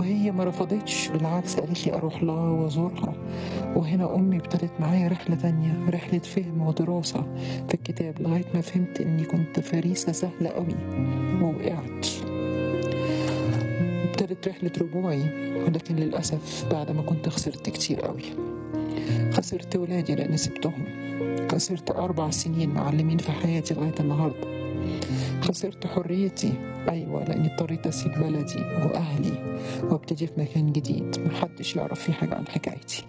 وهي ما رفضتش بالعكس قالت لي أروح لها وأزورها وهنا أمي ابتدت معايا رحلة تانية رحلة فهم ودراسة في الكتاب لغاية ما فهمت إني كنت فريسة سهلة قوي ووقعت ابتدت رحلة رجوعي ولكن للأسف بعد ما كنت خسرت كتير قوي خسرت ولادي لأني سبتهم خسرت أربع سنين معلمين في حياتي لغاية النهاردة خسرت حريتي أيوة لأني اضطريت أسيب بلدي وأهلي وابتدي في مكان جديد محدش يعرف فيه حاجة عن حكايتي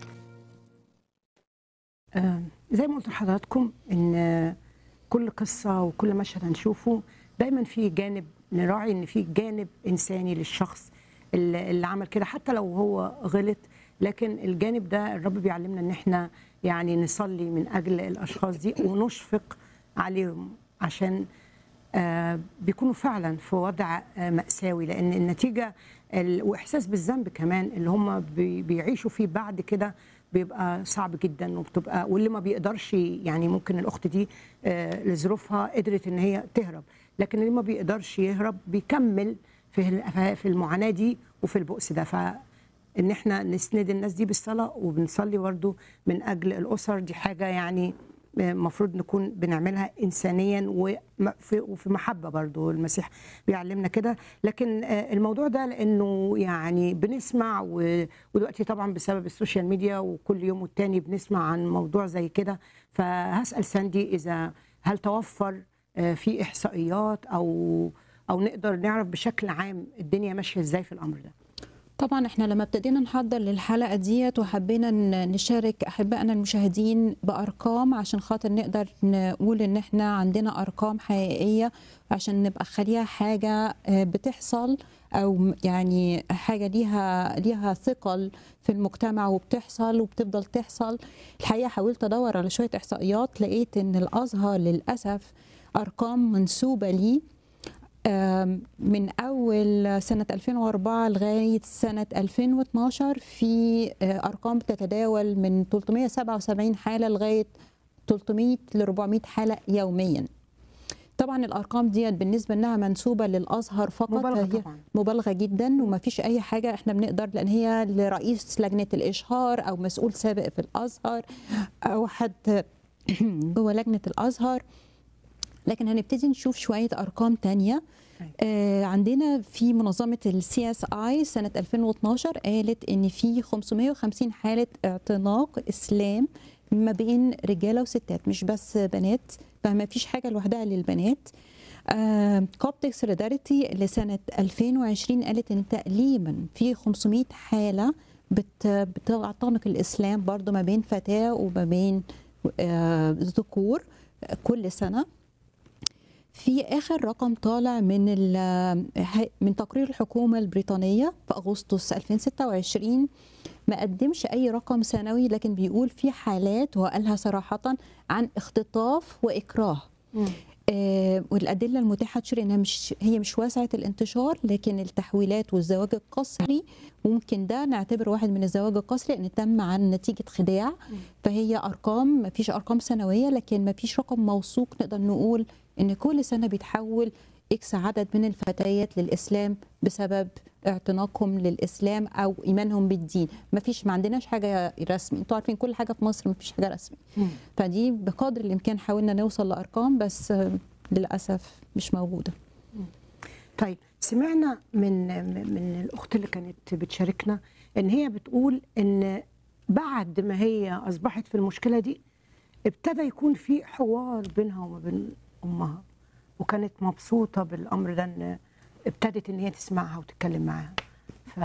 آه، زي ما قلت لحضراتكم ان آه، كل قصه وكل مشهد هنشوفه دايما في جانب نراعي ان في جانب انساني للشخص اللي اللي عمل كده حتى لو هو غلط لكن الجانب ده الرب بيعلمنا ان احنا يعني نصلي من اجل الاشخاص دي ونشفق عليهم عشان آه، بيكونوا فعلا في وضع آه، مأساوي لأن النتيجة ال- وإحساس بالذنب كمان اللي هم بي- بيعيشوا فيه بعد كده بيبقى صعب جدا وبتبقى واللي ما بيقدرش يعني ممكن الأخت دي آه، لظروفها قدرت إن هي تهرب لكن اللي ما بيقدرش يهرب بيكمل في ال- في المعاناة دي وفي البؤس ده ف ان احنا نسند الناس دي بالصلاه وبنصلي برضه من اجل الاسر دي حاجه يعني المفروض نكون بنعملها انسانيا وم- في- وفي محبه برضه المسيح بيعلمنا كده لكن آه، الموضوع ده لانه يعني بنسمع و- ودلوقتي طبعا بسبب السوشيال ميديا وكل يوم والتاني بنسمع عن موضوع زي كده فهسال ساندي اذا هل توفر آه، في احصائيات او او نقدر نعرف بشكل عام الدنيا ماشيه ازاي في الامر ده طبعا احنا لما ابتدينا نحضر للحلقه ديت وحبينا ن- نشارك احبائنا المشاهدين بارقام عشان خاطر نقدر نقول ان احنا عندنا ارقام حقيقيه عشان نبقى خليها حاجه آه، بتحصل او م- يعني حاجه ليها ليها ثقل في المجتمع وبتحصل وبتفضل تحصل الحقيقه حاولت ادور على شويه احصائيات لقيت ان الازهر للاسف ارقام منسوبه ليه آم، من أول سنة 2004 لغاية سنة 2012 في آه، أرقام بتتداول من 377 حالة لغاية 300 ل 400 حالة يوميا طبعا الأرقام دي بالنسبة إنها منسوبة للأزهر فقط مبالغه هي طبعا مبالغه جدا وما فيش اي حاجه احنا بنقدر لان هي لرئيس لجنه الاشهار او مسؤول سابق في الازهر او حد جوه لجنه الازهر لكن هنبتدي نشوف شويه ارقام تانية أيوة. آه عندنا في منظمه السي اس اي سنه 2012 قالت ان في 550 حاله اعتناق اسلام ما بين رجاله وستات مش بس بنات فما فيش حاجه لوحدها للبنات كوبتك سوليداريتي لسنه 2020 قالت ان تقريبا في 500 حاله بت بتعتنق الاسلام برضو ما بين فتاه وما بين آه، ذكور كل سنه في اخر رقم طالع من ال- من تقرير الحكومه البريطانيه في اغسطس 2026 ما قدمش اي رقم سنوي لكن بيقول في حالات وقالها صراحه عن اختطاف واكراه آه، والادله المتاحه تشير انها مش هي مش واسعه الانتشار لكن التحويلات والزواج القسري ممكن ده نعتبره واحد من الزواج القسري لان تم عن نتيجه خداع فهي ارقام ما فيش ارقام سنويه لكن ما فيش رقم موثوق نقدر نقول ان كل سنه بيتحول اكس عدد من الفتيات للاسلام بسبب اعتناقهم للاسلام او ايمانهم بالدين ما فيش ما عندناش حاجه رسمي انتوا عارفين كل حاجه في مصر ما فيش حاجه رسمي مم. فدي بقدر الامكان حاولنا نوصل لارقام بس آه، للاسف مش موجوده طيب سمعنا من من الاخت اللي كانت بتشاركنا ان هي بتقول ان بعد ما هي اصبحت في المشكله دي ابتدى يكون في حوار بينها وما بين امها وكانت مبسوطه بالامر ده ان ابتدت ان هي تسمعها وتتكلم معاها ف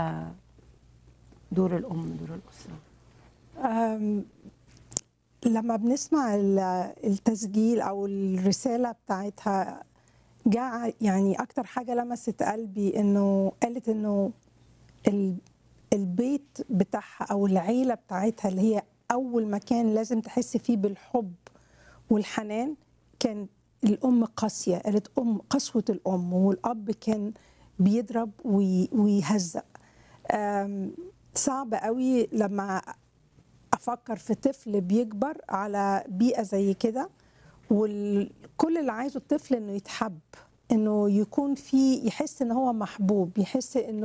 دور الام دور الاسره أم، لما بنسمع ال- التسجيل او الرساله بتاعتها جاء يعني اكتر حاجه لمست قلبي انه قالت انه ال- البيت بتاعها او العيله بتاعتها اللي هي اول مكان لازم تحس فيه بالحب والحنان كان الام قاسيه قالت ام قسوه الام والاب كان بيضرب وي- ويهزق أم، صعب قوي لما افكر في طفل بيكبر على بيئه زي كده وكل اللي عايزه الطفل انه يتحب انه يكون في يحس ان هو محبوب يحس انه